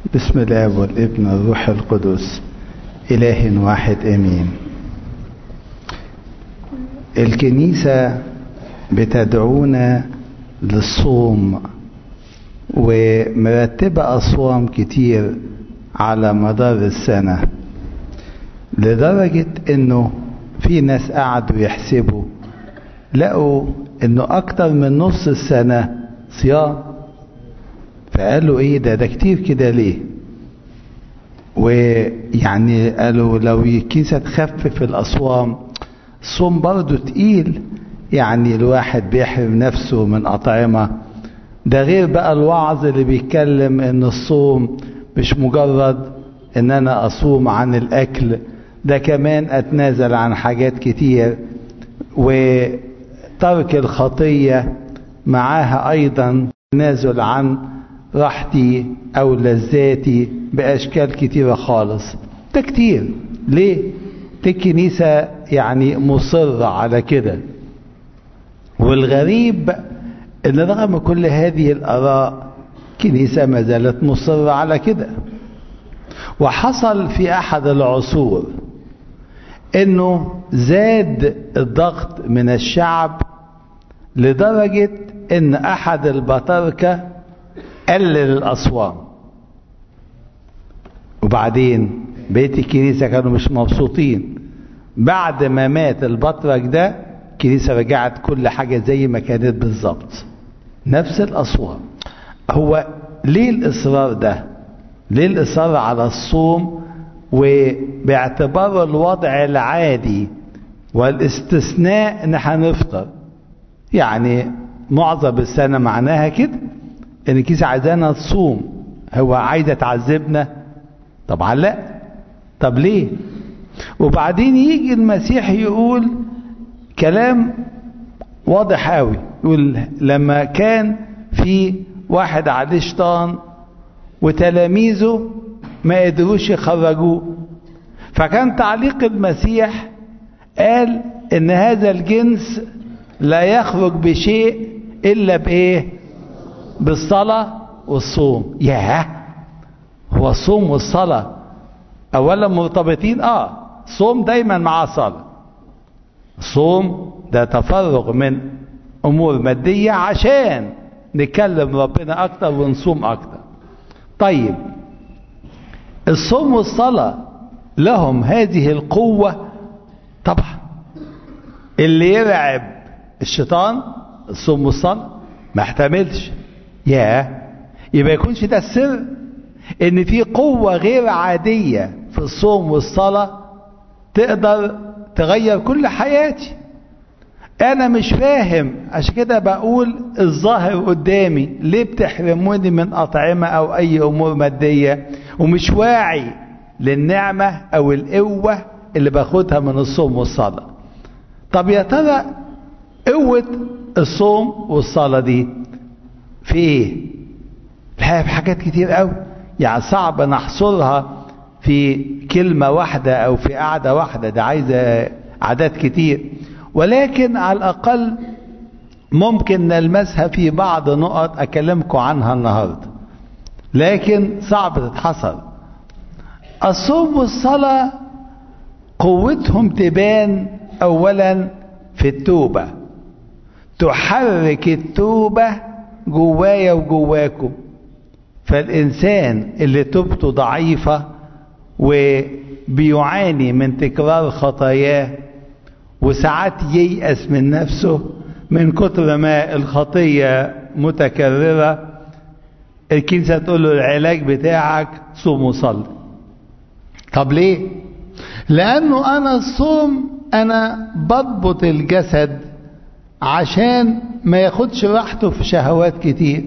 بسم الله والابن الروح القدس إله واحد آمين الكنيسة بتدعونا للصوم ومرتبة أصوام كتير على مدار السنة لدرجة انه في ناس قعدوا يحسبوا لقوا انه اكتر من نص السنة صيام فقالوا ايه ده ده كتير كده ليه ويعني قالوا لو الكنيسة تخفف الأصوام الصوم برضه تقيل يعني الواحد بيحرم نفسه من أطعمة ده غير بقى الوعظ اللي بيتكلم ان الصوم مش مجرد ان انا اصوم عن الاكل ده كمان اتنازل عن حاجات كتير وترك الخطية معاها ايضا تنازل عن راحتي او لذاتي باشكال كتيرة خالص ده كتير ليه دي الكنيسة يعني مصرة على كده والغريب ان رغم كل هذه الاراء كنيسة ما زالت مصرة على كده وحصل في احد العصور انه زاد الضغط من الشعب لدرجة ان احد البطاركة قلل الاصوام وبعدين بيت الكنيسة كانوا مش مبسوطين بعد ما مات البطرك ده الكنيسة رجعت كل حاجة زي ما كانت بالظبط نفس الأصوات هو ليه الإصرار ده ليه الإصرار على الصوم وباعتبار الوضع العادي والاستثناء ان هنفطر يعني معظم السنة معناها كده ان الكنيسة عايزانا تصوم هو عايزة تعذبنا طبعا لا طب ليه وبعدين يجي المسيح يقول كلام واضح قوي يقول لما كان في واحد عليه شيطان وتلاميذه ما قدروش يخرجوه فكان تعليق المسيح قال ان هذا الجنس لا يخرج بشيء الا بايه بالصلاه والصوم ياه هو الصوم والصلاه اولا مرتبطين اه صوم دايما مع صلاه صوم ده تفرغ من امور ماديه عشان نكلم ربنا اكتر ونصوم اكتر طيب الصوم والصلاه لهم هذه القوه طبعا اللي يرعب الشيطان الصوم والصلاه ما احتملش ياه يبقى يكونش ده السر ان في قوه غير عاديه في الصوم والصلاه تقدر تغير كل حياتي انا مش فاهم عشان كده بقول الظاهر قدامي ليه بتحرموني من اطعمه او اي امور ماديه ومش واعي للنعمه او القوه اللي باخدها من الصوم والصلاه طب يا ترى قوه الصوم والصلاه دي في ايه الحقيقه في حاجات كتير قوي يعني صعب نحصرها في كلمه واحده او في قعده واحده ده عايزه عادات كتير ولكن على الأقل ممكن نلمسها في بعض نقط أكلمكم عنها النهاردة لكن صعب تتحصل الصوم والصلاة قوتهم تبان أولا في التوبة تحرك التوبة جوايا وجواكم فالإنسان اللي توبته ضعيفة وبيعاني من تكرار خطاياه وساعات ييأس من نفسه من كتر ما الخطية متكررة الكنيسة تقول له العلاج بتاعك صوم وصلي طب ليه لأنه أنا الصوم أنا بضبط الجسد عشان ما ياخدش راحته في شهوات كتير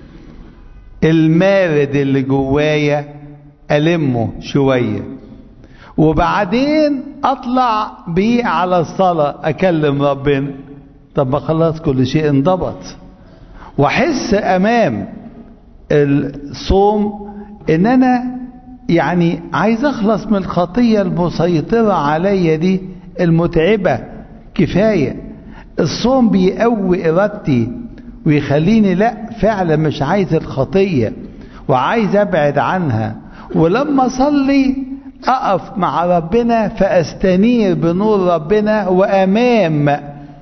المارد اللي جوايا ألمه شوية وبعدين اطلع بيه على الصلاة اكلم ربنا طب ما خلاص كل شيء انضبط واحس امام الصوم ان انا يعني عايز اخلص من الخطية المسيطرة عليا دي المتعبة كفاية الصوم بيقوي ارادتي ويخليني لا فعلا مش عايز الخطية وعايز ابعد عنها ولما اصلي اقف مع ربنا فاستنير بنور ربنا وامام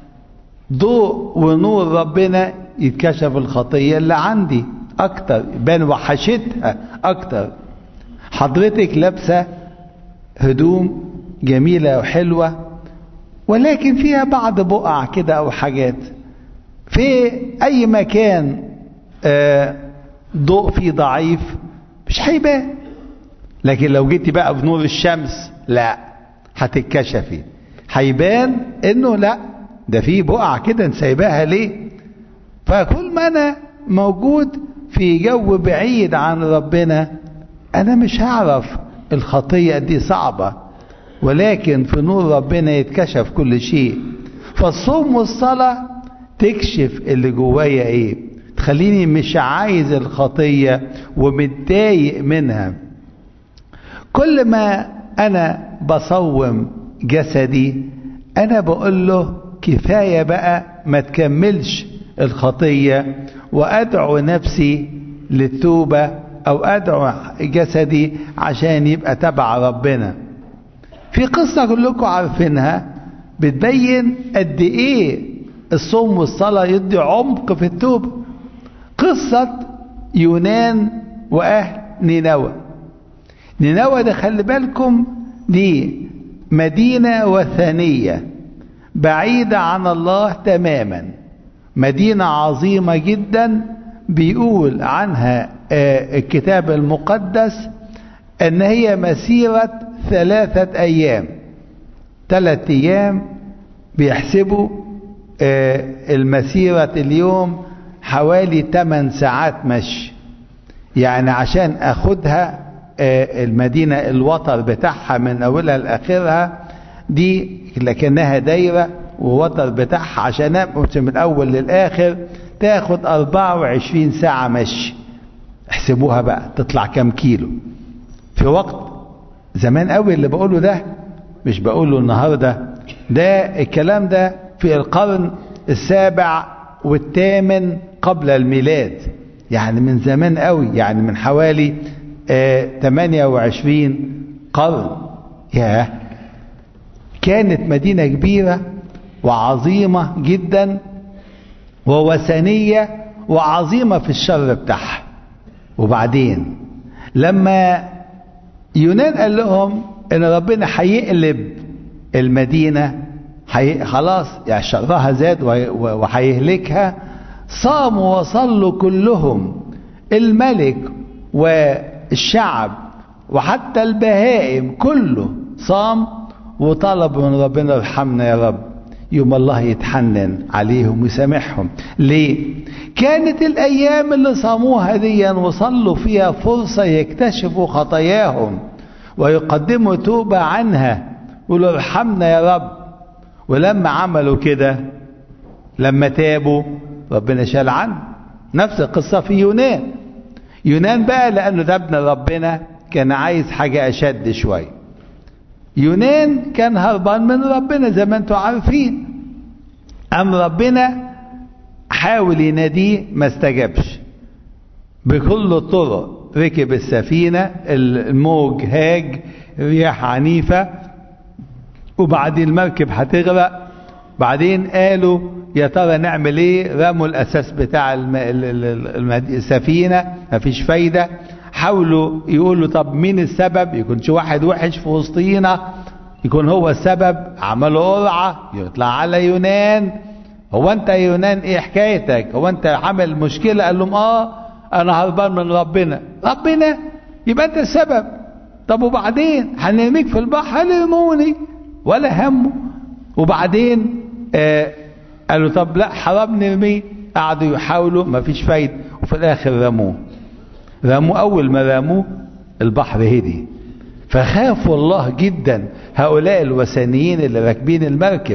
ضوء ونور ربنا يتكشف الخطيه اللي عندي اكتر يبان وحشتها اكتر حضرتك لابسه هدوم جميله وحلوه ولكن فيها بعض بقع كده او حاجات في اي مكان آه ضوء فيه ضعيف مش هيبان لكن لو جيتي بقى بنور الشمس لا هتتكشفي هيبان انه لا ده في بقع كده سايباها ليه فكل ما انا موجود في جو بعيد عن ربنا انا مش هعرف الخطيه دي صعبه ولكن في نور ربنا يتكشف كل شيء فالصوم والصلاه تكشف اللي جوايا ايه تخليني مش عايز الخطيه ومتضايق منها كل ما انا بصوم جسدي انا بقول له كفايه بقى ما تكملش الخطيه وادعو نفسي للتوبه او ادعو جسدي عشان يبقى تبع ربنا في قصه كلكم عارفينها بتبين قد ايه الصوم والصلاه يدي عمق في التوبه قصه يونان واهل نينوى نينوى ده خلي بالكم دي مدينة وثنية بعيدة عن الله تماما مدينة عظيمة جدا بيقول عنها الكتاب المقدس ان هي مسيرة ثلاثة ايام ثلاثة ايام بيحسبوا المسيرة اليوم حوالي 8 ساعات مشي يعني عشان اخدها المدينة الوتر بتاعها من أولها لآخرها دي لكنها دايرة ووتر بتاعها عشان أمشي من الأول للآخر تاخد 24 ساعة مشي احسبوها بقى تطلع كام كيلو في وقت زمان قوي اللي بقوله ده مش بقوله النهارده ده الكلام ده في القرن السابع والثامن قبل الميلاد يعني من زمان قوي يعني من حوالي 28 قرن ياه كانت مدينة كبيرة وعظيمة جدا ووثنية وعظيمة في الشر بتاعها وبعدين لما يونان قال لهم ان ربنا هيقلب المدينة حي... خلاص يعني شرها زاد وهيهلكها صاموا وصلوا كلهم الملك و الشعب وحتى البهائم كله صام وطلب من ربنا ارحمنا يا رب يوم الله يتحنن عليهم ويسامحهم ليه كانت الايام اللي صاموها دي وصلوا فيها فرصة يكتشفوا خطاياهم ويقدموا توبة عنها يقولوا ارحمنا يا رب ولما عملوا كده لما تابوا ربنا شال عنه نفس القصة في يونان يونان بقى لأنه ده ابن ربنا كان عايز حاجة أشد شوية يونان كان هربان من ربنا زي ما انتم عارفين أم ربنا حاول يناديه ما استجابش بكل الطرق ركب السفينة الموج هاج رياح عنيفة وبعدين المركب هتغرق بعدين قالوا يا ترى نعمل ايه رموا الاساس بتاع الم... السفينه مفيش فايده حاولوا يقولوا طب مين السبب يكونش واحد وحش في وسطينا يكون هو السبب عملوا قرعه يطلع على يونان هو انت يا يونان ايه حكايتك هو انت عامل مشكله قال لهم اه انا هربان من ربنا ربنا يبقى انت السبب طب وبعدين هنرميك في البحر هنرموني ولا همه وبعدين آه قالوا طب لا حرام نرميه قعدوا يحاولوا مفيش فايدة وفي الآخر رموه رموه أول ما رموه البحر هدي فخافوا الله جدا هؤلاء الوثنيين اللي راكبين المركب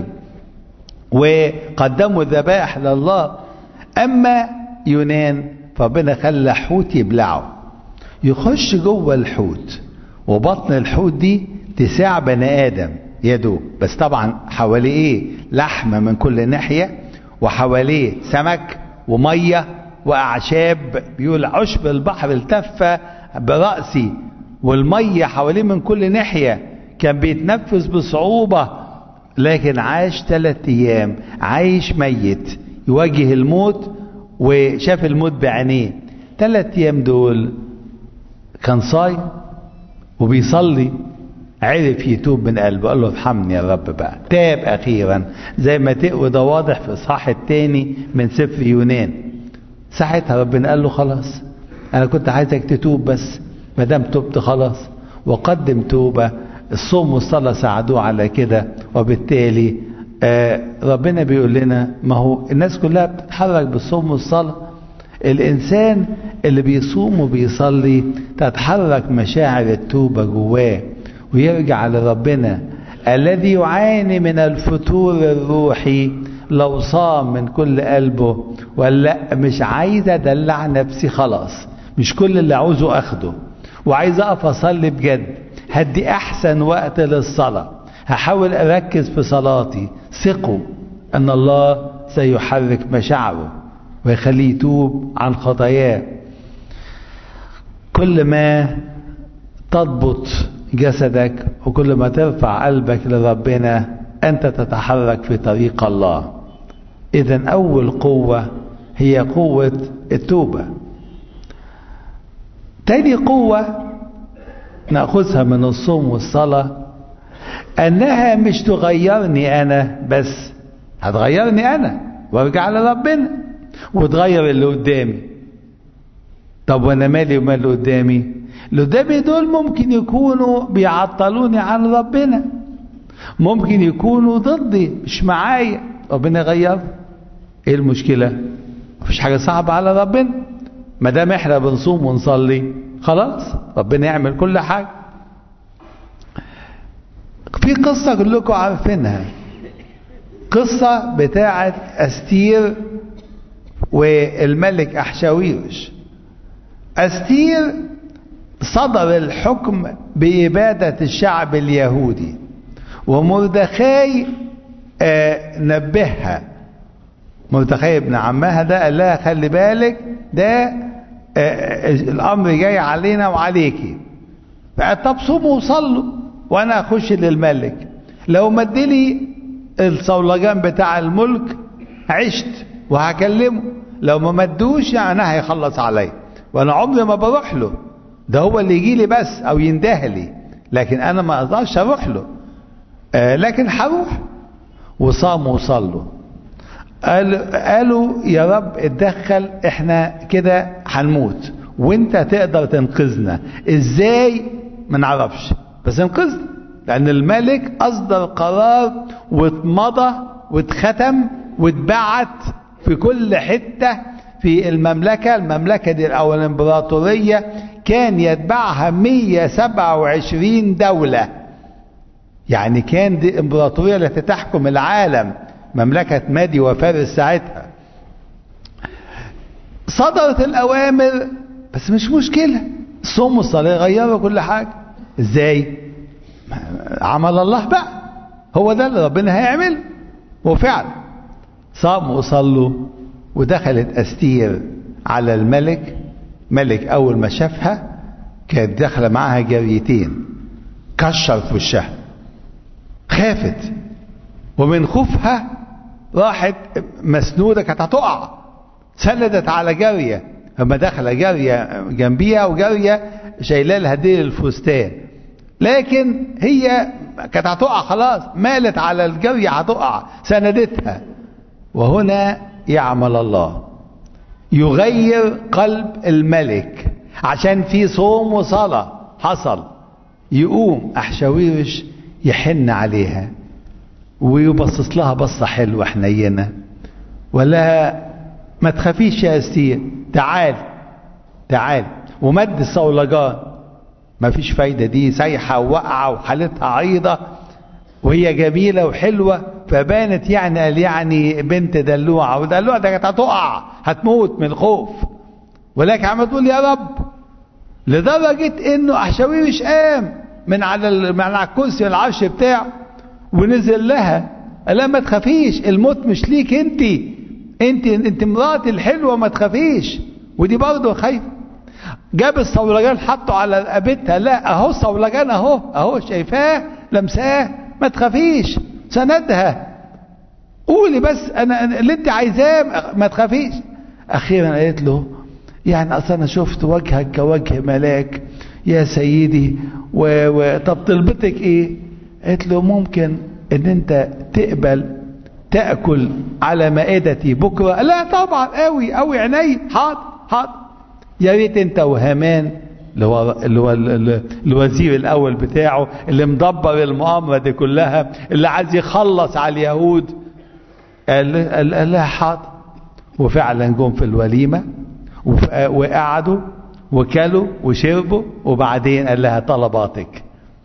وقدموا الذبائح لله أما يونان فربنا خلى حوت يبلعه يخش جوه الحوت وبطن الحوت دي تساع بني آدم يدوب بس طبعا حواليه ايه لحمة من كل ناحية وحواليه سمك ومية وأعشاب بيقول عشب البحر التف برأسي والمية حواليه من كل ناحية كان بيتنفس بصعوبة لكن عاش ثلاثة أيام عايش ميت يواجه الموت وشاف الموت بعينيه ثلاثة أيام دول كان صايم وبيصلي عرف يتوب من قلبه قال له ارحمني يا رب بقى تاب اخيرا زي ما تقوى ده واضح في الاصحاح الثاني من سفر يونان ساعتها ربنا قال له خلاص انا كنت عايزك تتوب بس ما دام تبت خلاص وقدم توبه الصوم والصلاه ساعدوه على كده وبالتالي آه ربنا بيقول لنا ما هو الناس كلها بتتحرك بالصوم والصلاه الانسان اللي بيصوم وبيصلي تتحرك مشاعر التوبه جواه ويرجع لربنا الذي يعاني من الفتور الروحي لو صام من كل قلبه ولا مش عايز ادلع نفسي خلاص مش كل اللي عاوزه اخده وعايز اقف اصلي بجد هدي احسن وقت للصلاه هحاول اركز في صلاتي ثقوا ان الله سيحرك مشاعره ويخليه يتوب عن خطاياه كل ما تضبط جسدك وكل ما ترفع قلبك لربنا انت تتحرك في طريق الله اذا اول قوه هي قوه التوبه تاني قوه ناخذها من الصوم والصلاه انها مش تغيرني انا بس هتغيرني انا وارجع لربنا وتغير اللي قدامي طب وانا مالي ومال اللي قدامي اللي قدامي دول ممكن يكونوا بيعطلوني عن ربنا ممكن يكونوا ضدي مش معايا ربنا يغير ايه المشكله مفيش حاجه صعبه على ربنا ما دام احنا بنصوم ونصلي خلاص ربنا يعمل كل حاجه في قصه كلكم عارفينها قصه بتاعه استير والملك احشاويرش استير صدر الحكم بإبادة الشعب اليهودي ومردخاي آه نبهها مردخاي ابن عمها ده قال لها خلي بالك ده آه الأمر جاي علينا وعليكي فقال طب صوموا وصلوا وأنا أخش للملك لو مدلي الصولجان بتاع الملك عشت وهكلمه لو ما مدوش يعني هيخلص عليا وانا عمري ما بروح له ده هو اللي يجي لي بس او ينده لي لكن انا ما اقدرش اروح له آه لكن هروح وصاموا وصلوا قال قالوا يا رب اتدخل احنا كده هنموت وانت تقدر تنقذنا ازاي ما نعرفش بس انقذنا لان الملك اصدر قرار واتمضى واتختم واتبعت في كل حته في المملكه المملكه دي او الامبراطوريه كان يتبعها 127 دولة يعني كان دي امبراطورية التي تحكم العالم مملكة مادي وفارس ساعتها صدرت الأوامر بس مش مشكلة الصوم والصلاة غيروا كل حاجة ازاي عمل الله بقى هو ده اللي ربنا هيعمل وفعلا صاموا وصلوا ودخلت أستير على الملك ملك اول ما شافها كانت داخله معاها جاريتين كشر في وشها خافت ومن خوفها راحت مسنوده كانت هتقع سندت على جاريه لما دخل جاريه جنبيها وجاريه شايله لها ديل الفستان لكن هي كانت هتقع خلاص مالت على الجاريه هتقع سندتها وهنا يعمل الله يغير قلب الملك عشان في صوم وصلاة حصل يقوم أحشاويرش يحن عليها ويبصص لها بصة حلوة حنينة ولا ما تخافيش يا أستير تعال تعال ومد الصولجان ما فيش فايدة دي سايحة وواقعة وحالتها عيضة وهي جميلة وحلوة فبانت يعني قال يعني بنت دلوعة ودلوعة ده كانت هتقع هتموت من الخوف ولكن عم تقول يا رب لدرجة انه احشاويرش قام من على من على الكرسي العرش بتاعه ونزل لها قال لها ما تخافيش الموت مش ليك انت انت انت مراتي الحلوه ما تخافيش ودي برضه خايفه جاب الصولجان حطه على رقبتها لا اهو الصولجان اهو اهو شايفاه لمساه ما تخافيش سندها قولي بس انا اللي انت عايزاه ما تخافيش اخيرا قالت له يعني اصل انا شفت وجهك كوجه ملاك يا سيدي و... و... طب طلبتك ايه قالت له ممكن ان انت تقبل تاكل على مائدتي بكره لا طبعا قوي قوي عيني حاضر حاضر يا ريت انت وهامان اللي هو اللي هو الوزير الاول بتاعه اللي مدبر المؤامره دي كلها اللي عايز يخلص على اليهود قال قال لها حاضر وفعلا جم في الوليمه وقعدوا وكلوا وشربوا وبعدين قال لها طلباتك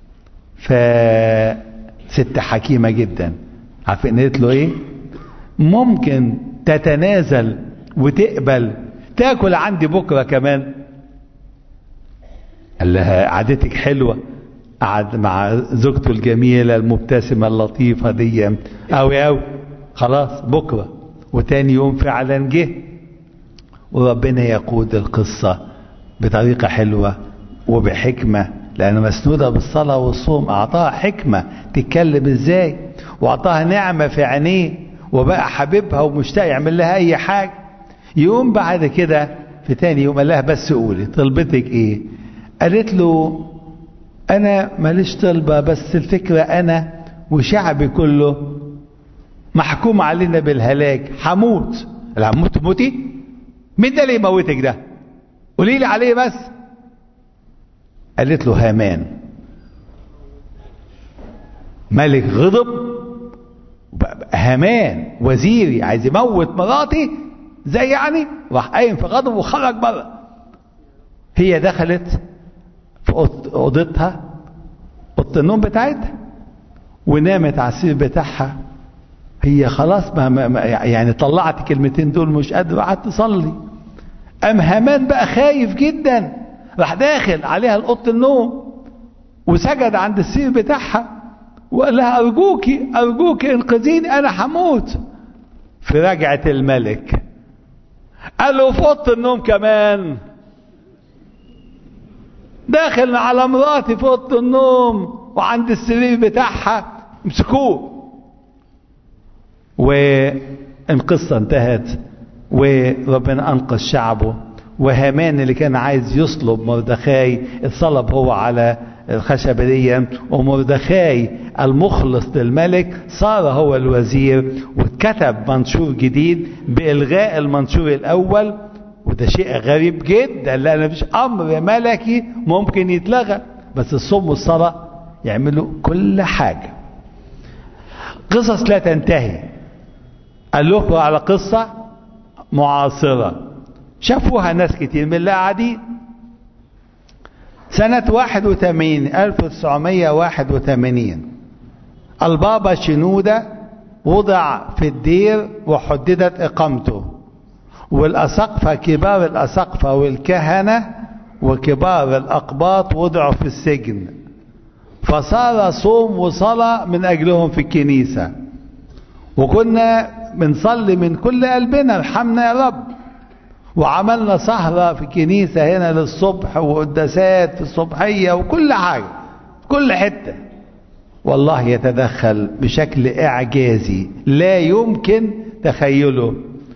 فست حكيمه جدا عارفين قالت له ايه ممكن تتنازل وتقبل تاكل عندي بكره كمان قال لها قعدتك حلوه قعد مع زوجته الجميله المبتسمه اللطيفه دي قوي قوي خلاص بكره وتاني يوم فعلا جه وربنا يقود القصه بطريقه حلوه وبحكمه لان مسنوده بالصلاه والصوم اعطاها حكمه تتكلم ازاي واعطاها نعمه في عينيه وبقى حبيبها ومشتاق يعمل لها اي حاجه يوم بعد كده في تاني يوم قال لها بس قولي طلبتك ايه قالت له انا ماليش طلبه بس الفكره انا وشعبي كله محكوم علينا بالهلاك هموت لا هموت تموتي مين ده اللي يموتك ده قولي لي عليه بس قالت له هامان ملك غضب هامان وزيري عايز يموت مراتي زي يعني راح قايم في غضب وخرج بره هي دخلت في اوضتها اوضه النوم بتاعتها ونامت على السرير بتاعها هي خلاص ما, ما يعني طلعت كلمتين دول مش قادره قعدت تصلي قام هامان بقى خايف جدا راح داخل عليها الاوضه النوم وسجد عند السرير بتاعها وقال لها ارجوكي ارجوكي انقذيني انا هموت في رجعه الملك قال له في اوضه النوم كمان داخل على مراتي في اوضه النوم وعند السرير بتاعها مسكوه والقصه انتهت وربنا انقذ شعبه وهامان اللي كان عايز يصلب مردخاي اتصلب هو على الخشبة دي ومردخاي المخلص للملك صار هو الوزير واتكتب منشور جديد بإلغاء المنشور الأول وده شيء غريب جدا لأن مفيش أمر ملكي ممكن يتلغى بس الصوم والصلاة يعملوا كل حاجة قصص لا تنتهي قال لكم على قصة معاصرة شافوها ناس كتير من اللي قاعدين سنة 81 1981 البابا شنودة وضع في الدير وحددت إقامته والأسقفة كبار الأسقفة والكهنة وكبار الأقباط وضعوا في السجن فصار صوم وصلاة من أجلهم في الكنيسة وكنا بنصلي من كل قلبنا ارحمنا يا رب وعملنا سهرة في كنيسة هنا للصبح وقداسات في الصبحية وكل حاجة كل حتة والله يتدخل بشكل إعجازي لا يمكن تخيله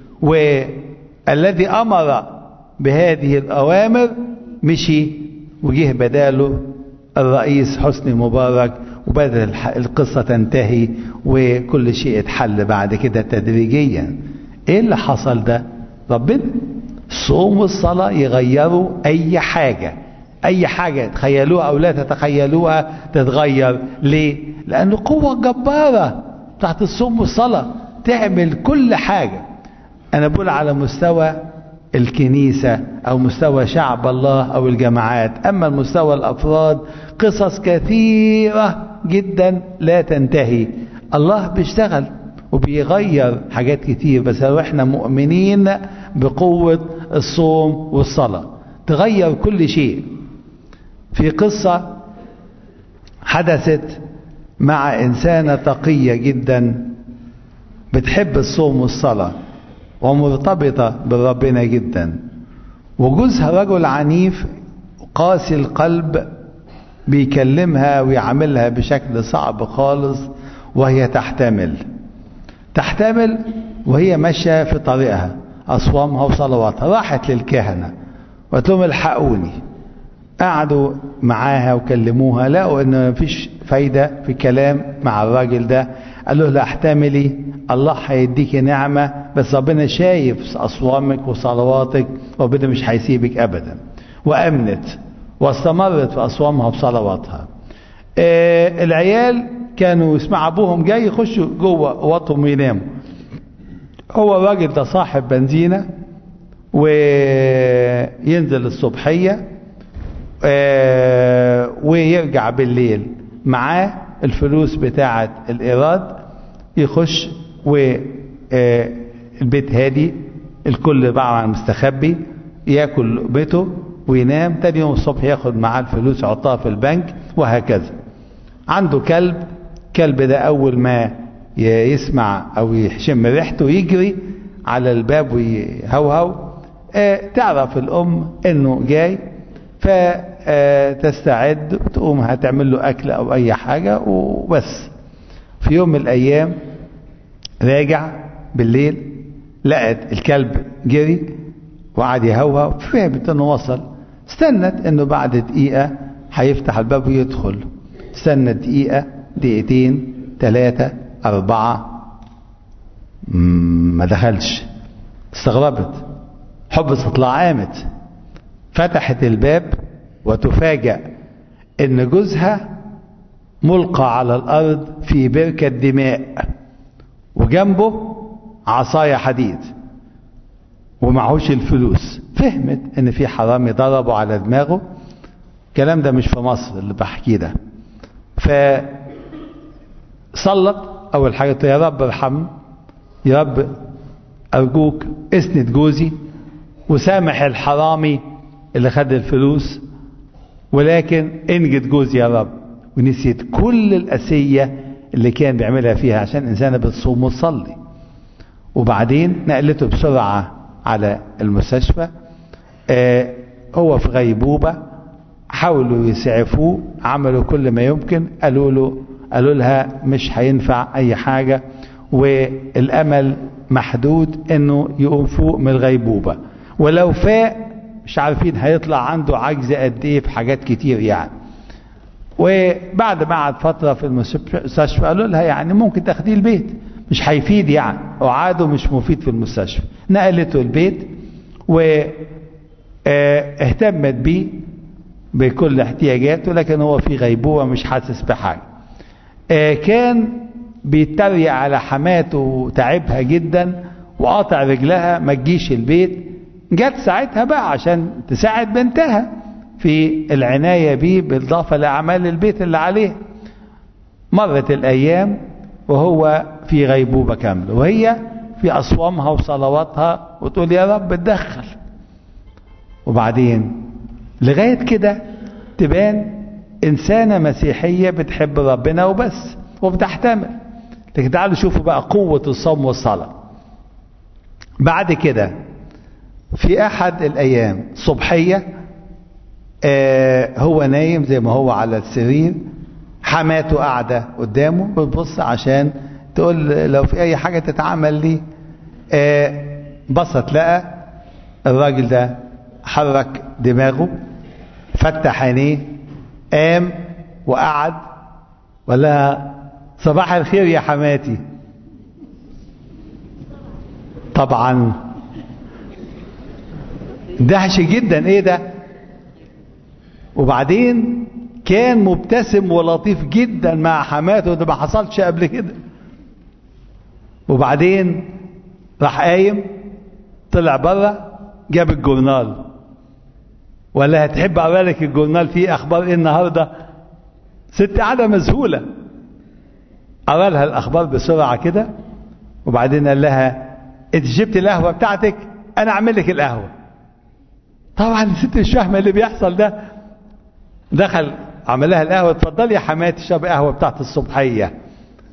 والذي أمر بهذه الأوامر مشي وجه بداله الرئيس حسني مبارك وبدأ القصة تنتهي وكل شيء اتحل بعد كده تدريجيا ايه اللي حصل ده ربنا الصوم والصلاة يغيروا أي حاجة أي حاجة تخيلوها أو لا تتخيلوها تتغير ليه؟ لأنه قوة جبارة تحت الصوم والصلاة تعمل كل حاجة أنا بقول على مستوى الكنيسة أو مستوى شعب الله أو الجماعات أما المستوى الأفراد قصص كثيرة جدا لا تنتهي الله بيشتغل وبيغير حاجات كتير بس لو احنا مؤمنين بقوة الصوم والصلاة تغير كل شيء في قصة حدثت مع إنسانة تقية جدا بتحب الصوم والصلاة ومرتبطة بربنا جدا وجوزها رجل عنيف قاسي القلب بيكلمها ويعاملها بشكل صعب خالص وهي تحتمل تحتمل وهي ماشية في طريقها أصوامها وصلواتها راحت للكهنة وقالت لهم الحقوني قعدوا معاها وكلموها لقوا ان مفيش فايدة في كلام مع الراجل ده قال له لا احتملي الله هيديكي نعمة بس ربنا شايف أصوامك وصلواتك ربنا مش هيسيبك أبدا وأمنت واستمرت في أصوامها وصلواتها آه العيال كانوا يسمع أبوهم جاي يخشوا جوه أوضتهم ويناموا هو الراجل ده صاحب بنزينة وينزل الصبحية آه ويرجع بالليل معاه الفلوس بتاعة الإيراد يخش والبيت هادي الكل بقى عن مستخبي ياكل لقمته وينام تاني يوم الصبح ياخد معاه الفلوس يحطها في البنك وهكذا عنده كلب كلب ده أول ما يسمع أو يشم ريحته يجري على الباب ويهوهو آه تعرف الأم إنه جاي فتستعد تقوم هتعمل له أكل أو أي حاجة وبس في يوم من الأيام راجع بالليل لقت الكلب جري وقعد يهوهو فهمت انه وصل استنت انه بعد دقيقة هيفتح الباب ويدخل استنت دقيقة دقيقتين ثلاثة أربعة ما دخلش استغربت حب استطلاع قامت فتحت الباب وتفاجأ ان جوزها ملقى على الارض في بركة دماء وجنبه عصاية حديد ومعهوش الفلوس فهمت ان في حرامي ضربه على دماغه الكلام ده مش في مصر اللي بحكيه ده فصلت اول حاجة يا رب ارحم يا رب ارجوك اسند جوزي وسامح الحرامي اللي خد الفلوس ولكن انجد جوزي يا رب ونسيت كل الأسية اللي كان بيعملها فيها عشان إنسانة بتصوم وتصلي وبعدين نقلته بسرعة على المستشفى آه هو في غيبوبة حاولوا يسعفوه عملوا كل ما يمكن قالوا له قالوا لها مش هينفع أي حاجة والأمل محدود انه يقوم فوق من الغيبوبة ولو فاق مش عارفين هيطلع عنده عجز قد ايه في حاجات كتير يعني وبعد ما قعد فترة في المستشفى قالوا لها يعني ممكن تاخديه البيت مش هيفيد يعني وعاده مش مفيد في المستشفى نقلته البيت واهتمت بيه بكل احتياجاته لكن هو في غيبوبة مش حاسس بحاجة كان بيتريق على حماته وتعبها جدا وقاطع رجلها ما تجيش البيت جت ساعتها بقى عشان تساعد بنتها في العناية بيه بالإضافة لأعمال البيت اللي عليه مرت الأيام وهو في غيبوبة كاملة وهي في أصوامها وصلواتها وتقول يا رب اتدخل وبعدين لغاية كده تبان إنسانة مسيحية بتحب ربنا وبس وبتحتمل لكن تعالوا شوفوا بقى قوة الصوم والصلاة بعد كده في أحد الأيام صبحية آه هو نايم زي ما هو على السرير حماته قاعدة قدامه بتبص عشان تقول لو في أي حاجة تتعمل لي آه بصت لقى الراجل ده حرك دماغه فتح عينيه قام وقعد ولا صباح الخير يا حماتي طبعا دهش جدا ايه ده وبعدين كان مبتسم ولطيف جدا مع حماته ده ما حصلش قبل كده وبعدين راح قايم طلع بره جاب الجورنال ولا هتحب اقرا لك الجورنال فيه اخبار ايه النهارده ست قاعده مذهوله قرا لها الاخبار بسرعه كده وبعدين قال لها انت جبت القهوه بتاعتك انا اعمل لك القهوه طبعا الست مش فاهمه اللي بيحصل ده دخل عمل لها القهوه اتفضلي يا حماتي اشربي قهوه بتاعت الصبحيه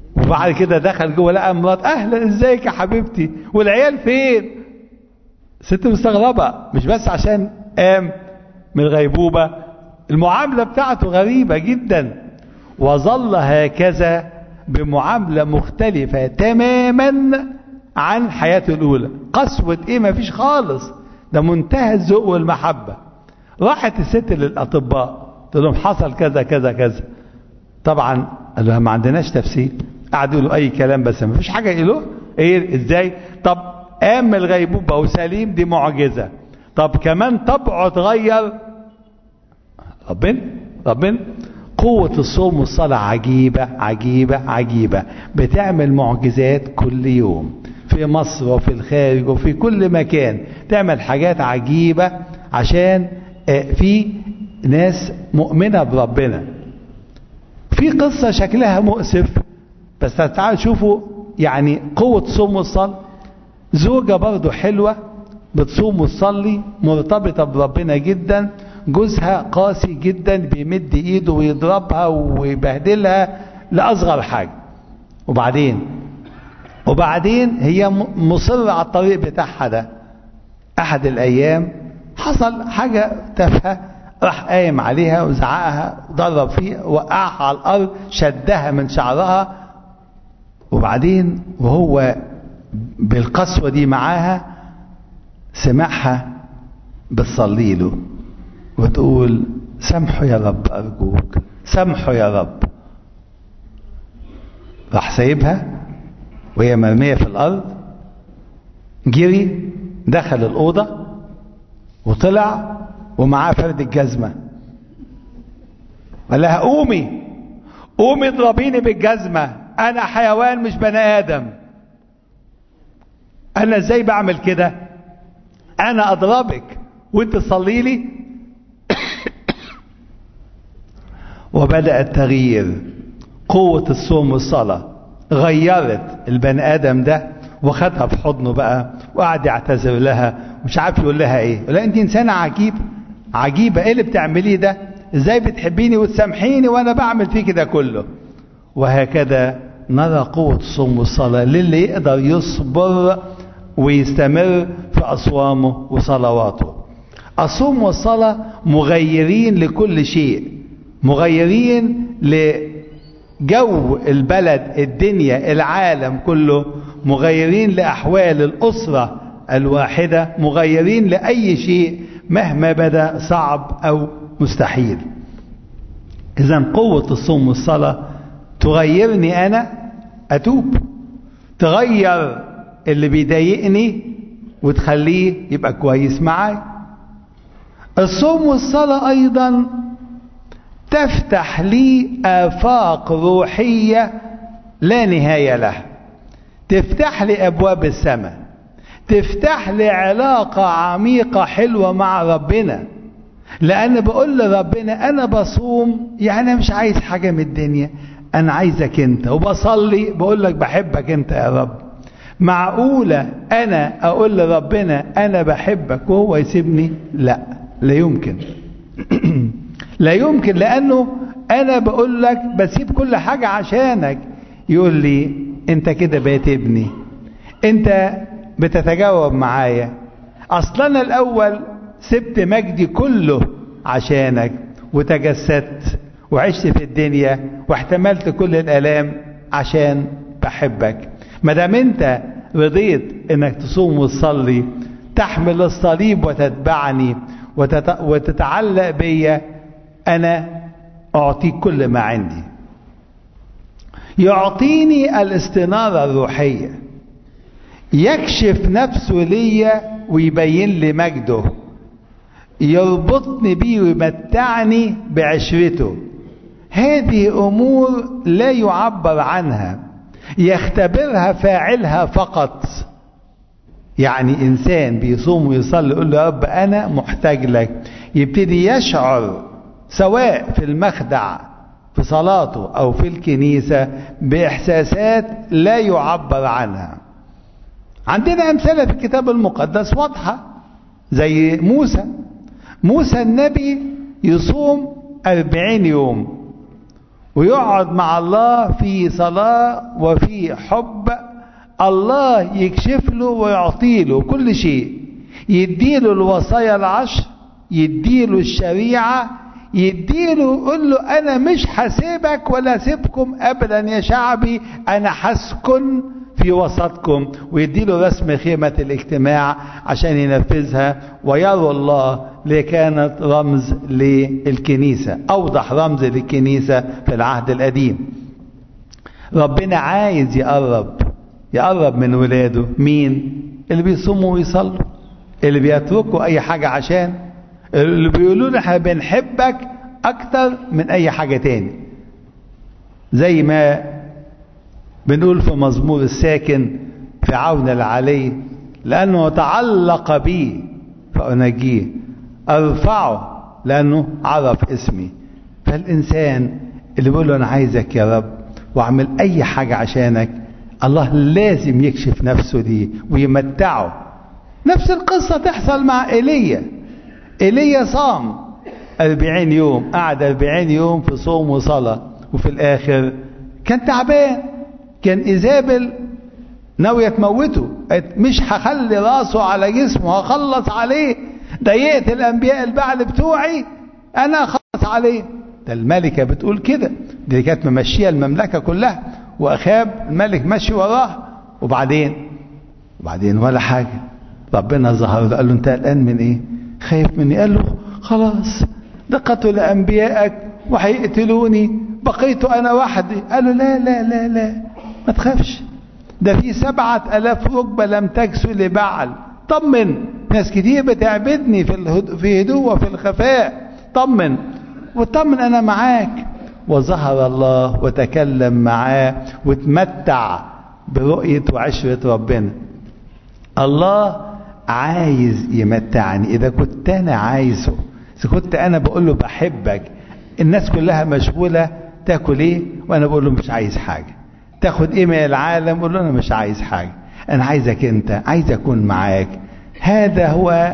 وبعد كده دخل جوه لقى مرات اهلا ازيك يا حبيبتي والعيال فين ست مستغربه مش بس عشان قام من الغيبوبه المعامله بتاعته غريبه جدا وظل هكذا بمعامله مختلفه تماما عن حياته الاولى قسوه ايه ما فيش خالص ده منتهى الذوق والمحبه راحت الست للاطباء قلت لهم حصل كذا كذا كذا طبعا قالوا ما عندناش تفسير قعدوا يقولوا اي كلام بس ما فيش حاجه يقولوه ايه ازاي طب قام من الغيبوبه وسليم دي معجزه طب كمان طبعه اتغير ربنا ربنا قوة الصوم والصلاة عجيبة عجيبة عجيبة بتعمل معجزات كل يوم في مصر وفي الخارج وفي كل مكان تعمل حاجات عجيبة عشان في ناس مؤمنة بربنا في قصة شكلها مؤسف بس تعالوا شوفوا يعني قوة صوم والصلاة زوجة برضو حلوة بتصوم وتصلي مرتبطة بربنا جدا جوزها قاسي جدا بيمد ايده ويضربها ويبهدلها لأصغر حاجة وبعدين وبعدين هي مصرة على الطريق بتاعها ده أحد الأيام حصل حاجة تافهة راح قايم عليها وزعقها ضرب فيها وقعها على الأرض شدها من شعرها وبعدين وهو بالقسوة دي معاها سمعها بتصلي له وتقول سامحه يا رب أرجوك سامحه يا رب راح سايبها وهي مرمية في الأرض جري دخل الأوضة وطلع ومعاه فرد الجزمة قال لها قومي قومي اضربيني بالجزمة أنا حيوان مش بني آدم أنا إزاي بعمل كده أنا أضربك وأنت تصلي لي وبدأ التغيير قوة الصوم والصلاة غيرت البني آدم ده وخدها في حضنه بقى وقعد يعتذر لها مش عارف يقول لها ايه لا انت انسانة عجيب عجيبة ايه اللي بتعمليه ده ازاي بتحبيني وتسامحيني وانا بعمل فيك ده كله وهكذا نرى قوة الصوم والصلاة للي يقدر يصبر ويستمر في أصوامه وصلواته الصوم والصلاة مغيرين لكل شيء مغيرين لجو البلد الدنيا العالم كله مغيرين لأحوال الأسرة الواحدة مغيرين لأي شيء مهما بدا صعب أو مستحيل إذا قوة الصوم والصلاة تغيرني أنا أتوب تغير اللي بيضايقني وتخليه يبقى كويس معاي الصوم والصلاة أيضا تفتح لي آفاق روحية لا نهاية لها تفتح لي أبواب السماء تفتح لي علاقة عميقة حلوة مع ربنا لأن بقول لربنا أنا بصوم يعني مش عايز حاجة من الدنيا أنا عايزك أنت وبصلي بقول لك بحبك أنت يا رب معقولة أنا أقول لربنا أنا بحبك وهو يسيبني لا لا يمكن لا يمكن لأنه أنا بقول لك بسيب كل حاجة عشانك يقول لي أنت كده بقيت ابني أنت بتتجاوب معايا أصلا أنا الأول سبت مجدي كله عشانك وتجسدت وعشت في الدنيا واحتملت كل الآلام عشان بحبك ما دام انت رضيت انك تصوم وتصلي تحمل الصليب وتتبعني وتت... وتتعلق بيا انا اعطيك كل ما عندي يعطيني الاستنارة الروحية يكشف نفسه ليا ويبين لي مجده يربطني بيه ويمتعني بعشرته هذه امور لا يعبر عنها يختبرها فاعلها فقط يعني انسان بيصوم ويصلي يقول له يا رب انا محتاج لك يبتدي يشعر سواء في المخدع في صلاته او في الكنيسه باحساسات لا يعبر عنها عندنا امثله في الكتاب المقدس واضحه زي موسى موسى النبي يصوم أربعين يوم ويقعد مع الله في صلاة وفي حب الله يكشف له ويعطي له كل شيء يديله الوصايا العشر يديله الشريعة يديله يقول له أنا مش هسيبك ولا سيبكم أبدا يا شعبي أنا هسكن في وسطكم ويديله رسم خيمة الاجتماع عشان ينفذها ويروا الله اللي كانت رمز للكنيسة أوضح رمز للكنيسة في العهد القديم ربنا عايز يقرب يقرب من ولاده مين اللي بيصوموا ويصلوا اللي بيتركوا أي حاجة عشان اللي بيقولوا له احنا بنحبك أكتر من أي حاجة تاني زي ما بنقول في مزمور الساكن في عون العلي لأنه تعلق بي فأنجيه أرفعه لأنه عرف اسمي فالإنسان اللي بيقول له أنا عايزك يا رب وأعمل أي حاجة عشانك الله لازم يكشف نفسه دي ويمتعه نفس القصة تحصل مع إيليا إيليا صام أربعين يوم قعد أربعين يوم في صوم وصلاة وفي الآخر كان تعبان كان إيزابل ناوية تموته مش هخلي راسه على جسمه هخلص عليه ضايقت الأنبياء البعل بتوعي أنا أخلص عليه ده الملكة بتقول كده دي كانت ممشية المملكة كلها وأخاب الملك ماشي وراه وبعدين وبعدين ولا حاجة ربنا ظهر له قال له أنت قلقان من إيه؟ خايف مني قال له خلاص ده قتل أنبيائك وهيقتلوني بقيت أنا وحدي قال له لا لا لا لا ما تخافش ده في سبعة ألاف ركبة لم تكسو لبعل طمن ناس كتير بتعبدني في الهدوء في هدوء وفي الخفاء طمن وطمن أنا معاك وظهر الله وتكلم معاه وتمتع برؤية وعشرة ربنا الله عايز يمتعني إذا كنت أنا عايزه إذا كنت أنا بقول له بحبك الناس كلها مشغولة تاكل إيه وأنا بقول له مش عايز حاجة تاخد إيه من العالم بقول له أنا مش عايز حاجة أنا عايزك أنت عايز أكون معاك هذا هو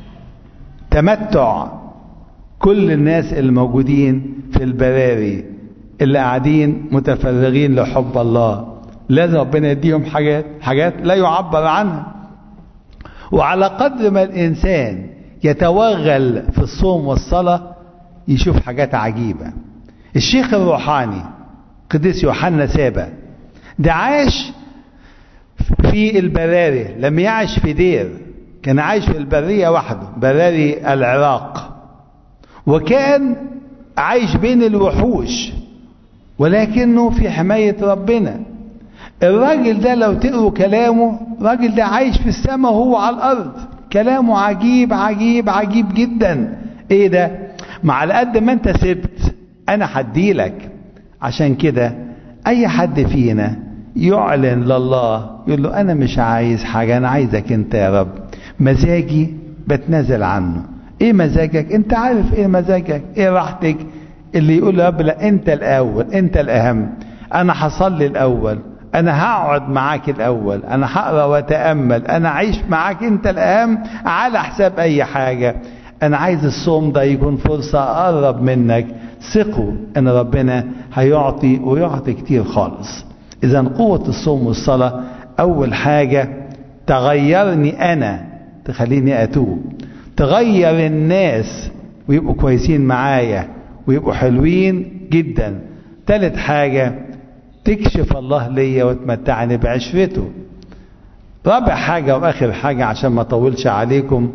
تمتع كل الناس الموجودين في البراري اللي قاعدين متفرغين لحب الله لازم ربنا يديهم حاجات حاجات لا يعبر عنها وعلى قدر ما الإنسان يتوغل في الصوم والصلاة يشوف حاجات عجيبة الشيخ الروحاني قديس يوحنا سابا ده عاش في البراري لم يعش في دير كان عايش في البرية وحده براري العراق وكان عايش بين الوحوش ولكنه في حماية ربنا الراجل ده لو تقروا كلامه الراجل ده عايش في السماء وهو على الأرض كلامه عجيب عجيب عجيب جدا ايه ده مع على قد ما انت سبت انا هديلك عشان كده اي حد فينا يعلن لله يقول له انا مش عايز حاجة انا عايزك انت يا رب مزاجي بتنازل عنه ايه مزاجك انت عارف ايه مزاجك ايه راحتك اللي يقول يا رب لا انت الاول انت الاهم انا هصلي الاول انا هقعد معاك الاول انا هقرا واتامل انا اعيش معاك انت الاهم على حساب اي حاجه انا عايز الصوم ده يكون فرصه اقرب منك ثقوا ان ربنا هيعطي ويعطي كتير خالص اذا قوه الصوم والصلاه اول حاجه تغيرني انا تخليني اتوب تغير الناس ويبقوا كويسين معايا ويبقوا حلوين جدا تالت حاجه تكشف الله ليا وتمتعني بعشرته رابع حاجة وآخر حاجة عشان ما أطولش عليكم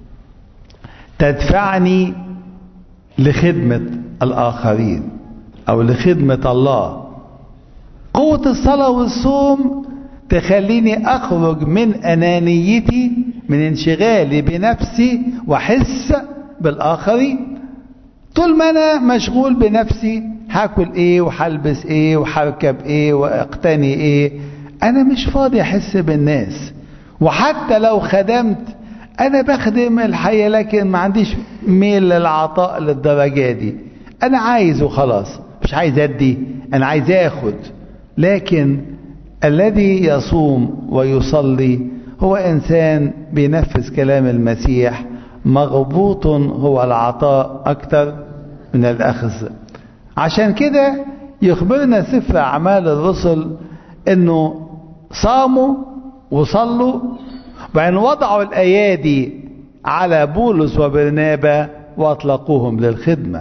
تدفعني لخدمة الآخرين أو لخدمة الله قوة الصلاة والصوم تخليني أخرج من أنانيتي من انشغالي بنفسي وحس بالآخرين طول ما أنا مشغول بنفسي هاكل ايه وهلبس ايه وهركب ايه واقتني ايه انا مش فاضي احس بالناس وحتى لو خدمت انا بخدم الحياة لكن ما عنديش ميل للعطاء للدرجة دي انا عايز وخلاص مش عايز ادي انا عايز اخد لكن الذي يصوم ويصلي هو انسان بينفذ كلام المسيح مغبوط هو العطاء اكتر من الاخذ عشان كده يخبرنا سفر أعمال الرسل انه صاموا وصلوا وبعدين وضعوا الأيادي على بولس وبرنابا وأطلقوهم للخدمة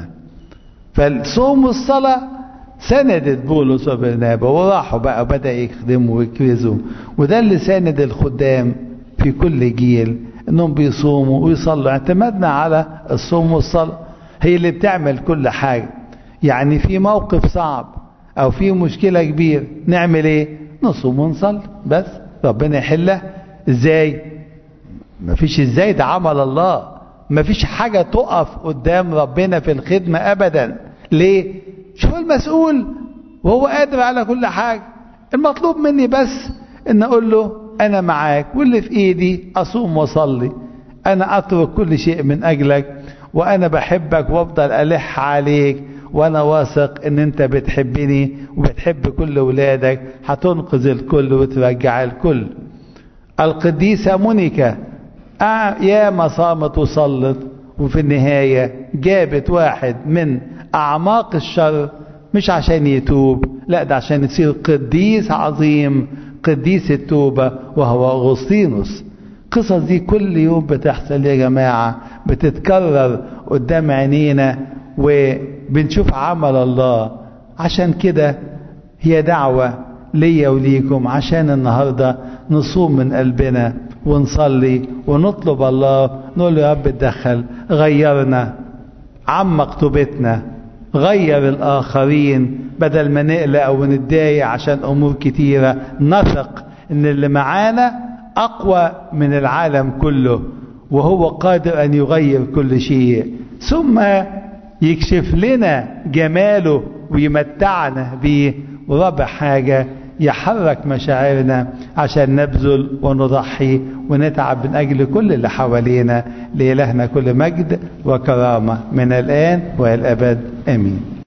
فالصوم والصلاة سندت بولس وبرنابا وراحوا بقى بدأ يخدموا ويكرزوا وده اللي ساند الخدام في كل جيل انهم بيصوموا ويصلوا اعتمدنا على الصوم والصلاة هي اللي بتعمل كل حاجة يعني في موقف صعب او في مشكلة كبيرة نعمل ايه نصوم ونصلي بس ربنا يحلها ازاي مفيش ازاي ده عمل الله مفيش حاجة تقف قدام ربنا في الخدمة ابدا ليه شوف المسؤول وهو قادر على كل حاجة المطلوب مني بس ان اقول له انا معاك واللي في ايدي اصوم واصلي انا اترك كل شيء من اجلك وانا بحبك وافضل الح عليك وانا واثق ان انت بتحبني وبتحب كل ولادك هتنقذ الكل وترجع الكل القديسة مونيكا يا ما صامت وصلت وفي النهاية جابت واحد من أعماق الشر مش عشان يتوب لا ده عشان يصير قديس عظيم قديس التوبة وهو أغسطينوس قصص دي كل يوم بتحصل يا جماعة بتتكرر قدام عينينا وبنشوف عمل الله عشان كده هي دعوة ليا وليكم عشان النهاردة نصوم من قلبنا ونصلي ونطلب الله نقول له يا رب اتدخل غيرنا عمق توبتنا غير الآخرين بدل ما نقلق ونتضايق عشان أمور كتيرة نثق إن اللي معانا أقوى من العالم كله وهو قادر أن يغير كل شيء ثم يكشف لنا جماله ويمتعنا بيه ورابع حاجة يحرك مشاعرنا عشان نبذل ونضحي ونتعب من أجل كل اللي حوالينا لإلهنا كل مجد وكرامة من الآن والأبد آمين